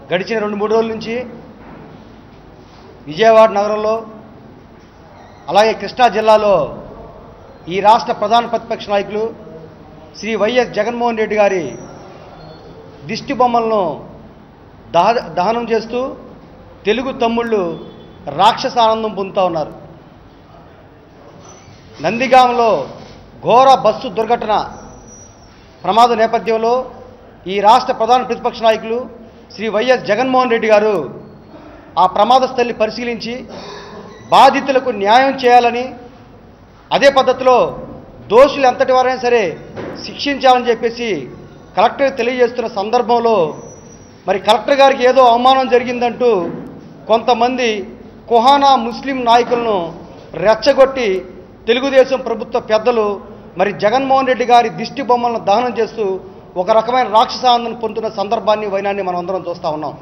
గడిచిన రెండు మూడు రోజుల నుంచి విజయవాడ నగరంలో అలాగే కృష్ణా జిల్లాలో ఈ రాష్ట్ర ప్రధాన ప్రతిపక్ష నాయకులు శ్రీ వైఎస్ జగన్మోహన్ రెడ్డి గారి దిష్టి బొమ్మలను దహ దహనం చేస్తూ తెలుగు తమ్ముళ్ళు రాక్షస ఆనందం పొందుతూ ఉన్నారు నందిగాంలో ఘోర బస్సు దుర్ఘటన ప్రమాద నేపథ్యంలో ఈ రాష్ట్ర ప్రధాన ప్రతిపక్ష నాయకులు శ్రీ వైఎస్ జగన్మోహన్ రెడ్డి గారు ఆ ప్రమాద స్థలిని పరిశీలించి బాధితులకు న్యాయం చేయాలని అదే పద్ధతిలో దోషులు ఎంతటి వారైనా సరే శిక్షించాలని చెప్పేసి కలెక్టర్ తెలియజేస్తున్న సందర్భంలో మరి కలెక్టర్ గారికి ఏదో అవమానం జరిగిందంటూ కొంతమంది కుహానా ముస్లిం నాయకులను రెచ్చగొట్టి తెలుగుదేశం ప్రభుత్వ పెద్దలు మరి జగన్మోహన్ రెడ్డి గారి దిష్టి బొమ్మలను దహనం చేస్తూ ఒక రకమైన రాక్షసానందం పొందుతున్న సందర్భాన్ని వైనాన్ని మనం అందరం చూస్తూ ఉన్నాం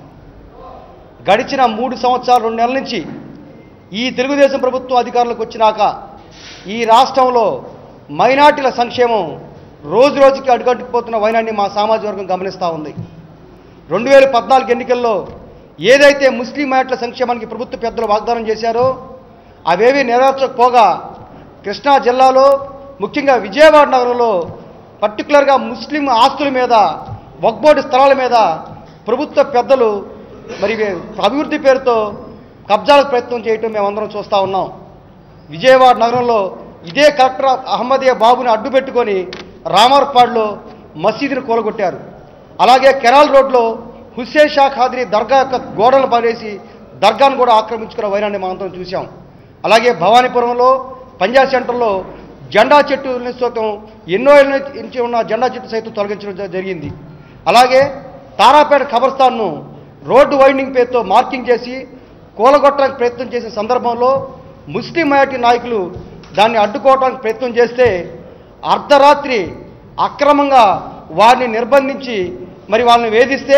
గడిచిన మూడు సంవత్సరాలు రెండు నెలల నుంచి ఈ తెలుగుదేశం ప్రభుత్వం అధికారంలోకి వచ్చినాక ఈ రాష్ట్రంలో మైనార్టీల సంక్షేమం రోజు రోజుకి అడుగట్టుకుపోతున్న వైనాన్ని మా సామాజిక వర్గం గమనిస్తూ ఉంది రెండు వేల పద్నాలుగు ఎన్నికల్లో ఏదైతే ముస్లిం మైనార్టీల సంక్షేమానికి ప్రభుత్వ పెద్దలు వాగ్దానం చేశారో అవేవి నెరవేర్చకపోగా కృష్ణా జిల్లాలో ముఖ్యంగా విజయవాడ నగరంలో పర్టికులర్గా ముస్లిం ఆస్తుల మీద వక్బోర్డు స్థలాల మీద ప్రభుత్వ పెద్దలు మరి అభివృద్ధి పేరుతో కబ్జాలకు ప్రయత్నం చేయటం మేమందరం చూస్తూ ఉన్నాం విజయవాడ నగరంలో ఇదే కలెక్టర్ అహ్మదియా బాబుని అడ్డుపెట్టుకొని రామర్పాడులో మసీదును కూలగొట్టారు అలాగే కెనాల్ రోడ్లో హుస్సేన్ షా ఖాద్రీ దర్గా యొక్క గోడలు పడేసి దర్గాను కూడా ఆక్రమించుకున్న వైనాన్ని మనందరం చూసాం అలాగే భవానీపురంలో పంజాబ్ సెంటర్లో జెండా చెట్టు సైతం ఎన్నో ఏళ్ళ నుంచి ఉన్న జెండా చెట్టు సైతం తొలగించడం జ- జరిగింది అలాగే తారాపేట ఖబర్స్థాన్ను రోడ్డు వైండింగ్ పేరుతో మార్కింగ్ చేసి కూలగొట్టడానికి ప్రయత్నం చేసిన సందర్భంలో ముస్లిం మైనార్టీ నాయకులు దాన్ని అడ్డుకోవడానికి ప్రయత్నం చేస్తే అర్ధరాత్రి అక్రమంగా వారిని నిర్బంధించి మరి వాళ్ళని వేధిస్తే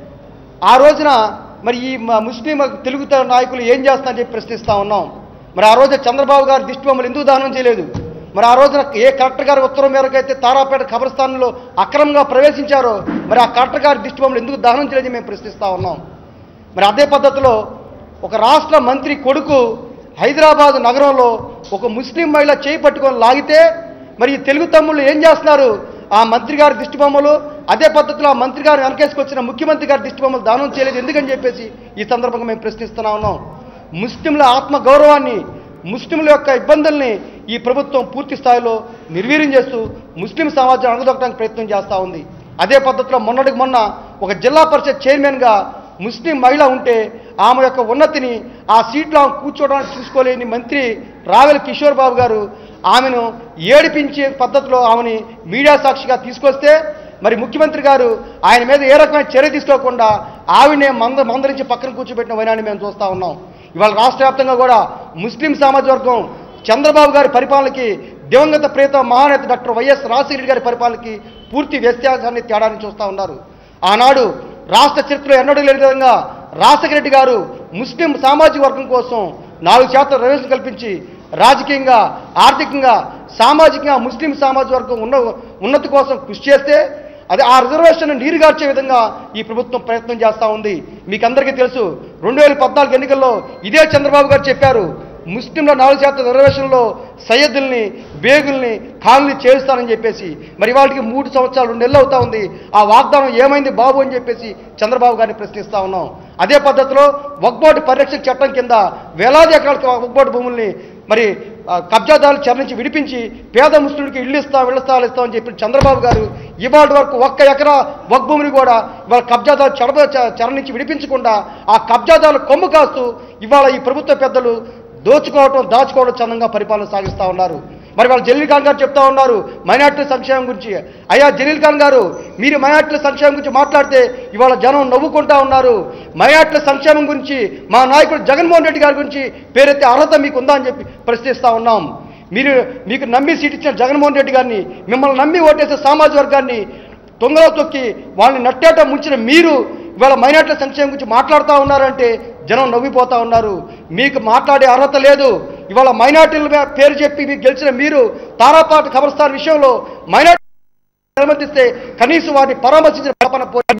ఆ రోజున మరి ఈ మ- ముస్లిం తెలుగు త- నాయకులు ఏం చేస్తారని చెప్పి ప్రశ్నిస్తూ ఉన్నాం మరి ఆ రోజు చంద్రబాబు గారు దిష్టి బొమ్మలు ఎందుకు దానం చేయలేదు మరి ఆ రోజున ఏ కలెక్టర్ గారి ఉత్తరం మేరకు అయితే తారాపేట ఖబరస్థానంలో అక్రమంగా ప్రవేశించారో మరి ఆ కలెక్టర్ గారి దిష్టి బొమ్మలు ఎందుకు దహనం చేయలేదని మేము ప్రశ్నిస్తూ ఉన్నాం మరి అదే పద్ధతిలో ఒక రాష్ట్ర మంత్రి కొడుకు హైదరాబాద్ నగరంలో ఒక ముస్లిం మహిళ చేయి పట్టుకొని లాగితే మరి ఈ తెలుగు తమ్ముళ్ళు ఏం చేస్తున్నారు ఆ మంత్రి గారి దిష్టి బొమ్మలు అదే పద్ధతిలో ఆ మంత్రి గారు వెనకేసుకొచ్చిన ముఖ్యమంత్రి గారి దిష్టి బొమ్మలు దానం చేయలేదు ఎందుకని చెప్పేసి ఈ సందర్భంగా మేము ప్రశ్నిస్తున్నా ఉన్నాం ముస్లింల ఆత్మ గౌరవాన్ని ముస్లింల యొక్క ఇబ్బందుల్ని ఈ ప్రభుత్వం పూర్తి స్థాయిలో నిర్వీర్యం చేస్తూ ముస్లిం సమాజం అణగదొక్కడానికి ప్రయత్నం చేస్తూ ఉంది అదే పద్ధతిలో మొన్నటికి మొన్న ఒక జిల్లా పరిషత్ చైర్మన్గా ముస్లిం మహిళ ఉంటే ఆమె యొక్క ఉన్నతిని ఆ సీట్లో ఆమె కూర్చోవడానికి చూసుకోలేని మంత్రి రావెల కిషోర్ బాబు గారు ఆమెను ఏడిపించే పద్ధతిలో ఆమెని మీడియా సాక్షిగా తీసుకొస్తే మరి ముఖ్యమంత్రి గారు ఆయన మీద ఏ రకమైన చర్య తీసుకోకుండా ఆవిడనే మంద మందరించి పక్కన కూర్చోబెట్టిన వైనాన్ని మేము చూస్తూ ఉన్నాం ఇవాళ రాష్ట్ర వ్యాప్తంగా కూడా ముస్లిం సామాజిక వర్గం చంద్రబాబు గారి పరిపాలనకి దివంగత ప్రేత మహానేత డాక్టర్ వైఎస్ రాజశేఖర గారి పరిపాలనకి పూర్తి వ్యత్యాసాన్ని తేడాన్ని చూస్తూ ఉన్నారు ఆనాడు రాష్ట్ర చరిత్రలో ఎన్నడూ లేని విధంగా రాజశేఖర రెడ్డి గారు ముస్లిం సామాజిక వర్గం కోసం నాలుగు శాతం రిజర్వేషన్ కల్పించి రాజకీయంగా ఆర్థికంగా సామాజికంగా ముస్లిం సామాజిక వర్గం ఉన్న ఉన్నతి కోసం కృషి చేస్తే అది ఆ రిజర్వేషన్ నీరుగార్చే విధంగా ఈ ప్రభుత్వం ప్రయత్నం చేస్తూ ఉంది మీకు అందరికీ తెలుసు రెండు వేల పద్నాలుగు ఎన్నికల్లో ఇదే చంద్రబాబు గారు చెప్పారు ముస్లింల నాలుగు శాతం రిజర్వేషన్లో సయ్యద్దుల్ని బేగుల్ని కాలనీ చేరుస్తానని చెప్పేసి మరి వాళ్ళకి మూడు సంవత్సరాలు రెండు నెలలు అవుతా ఉంది ఆ వాగ్దానం ఏమైంది బాబు అని చెప్పేసి చంద్రబాబు గారిని ప్రశ్నిస్తా ఉన్నాం అదే పద్ధతిలో వక్బోర్డు పరిరక్షణ చట్టం కింద వేలాది ఎకరాల వక్బోర్డు భూముల్ని మరి ఆ, కబ్జాదారులు చెర నుంచి విడిపించి పేద ముస్లింకి ఇల్లు ఇస్తాం ఇళ్ళ స్థలాలు ఇస్తామని చెప్పి చంద్రబాబు గారు ఇవాళ వరకు ఒక్క ఎకరా వక్ భూమిని కూడా ఇవాళ కబ్జాదారు చెడ చెర నుంచి విడిపించకుండా ఆ కబ్జాదారులు కొమ్ము కాస్తూ ఇవాళ ఈ ప్రభుత్వ పెద్దలు దోచుకోవటం దాచుకోవడం చందంగా పరిపాలన సాగిస్తూ ఉన్నారు మరి వాళ్ళు జలీల్ ఖాన్ గారు చెప్తా ఉన్నారు మైనార్టీల సంక్షేమం గురించి అయ్యా జలీల్ ఖాన్ గారు మీరు మైనార్టీల సంక్షేమం గురించి మాట్లాడితే ఇవాళ జనం నవ్వుకుంటా ఉన్నారు మైనార్టీల సంక్షేమం గురించి మా నాయకుడు జగన్మోహన్ రెడ్డి గారి గురించి పేరెత్తే అర్హత మీకు ఉందా అని చెప్పి ప్రశ్నిస్తా ఉన్నాం మీరు మీకు నమ్మి సీట్ ఇచ్చిన జగన్మోహన్ రెడ్డి గారిని మిమ్మల్ని నమ్మి ఓటేసే సామాజిక వర్గాన్ని తొంగలో తొక్కి వాళ్ళని నట్టేట ముంచిన మీరు ఇవాళ మైనార్టీల సంక్షేమం గురించి మాట్లాడుతూ ఉన్నారంటే జనం నవ్విపోతా ఉన్నారు మీకు మాట్లాడే అర్హత లేదు ఇవాళ మైనార్టీల మీద పేరు చెప్పి మీకు గెలిచిన మీరు తారాపాటి ఖబర్స్థాన్ విషయంలో మైనార్టీ అనుమతిస్తే కనీసం వారిని పరామర్శించిన పాపన పోయి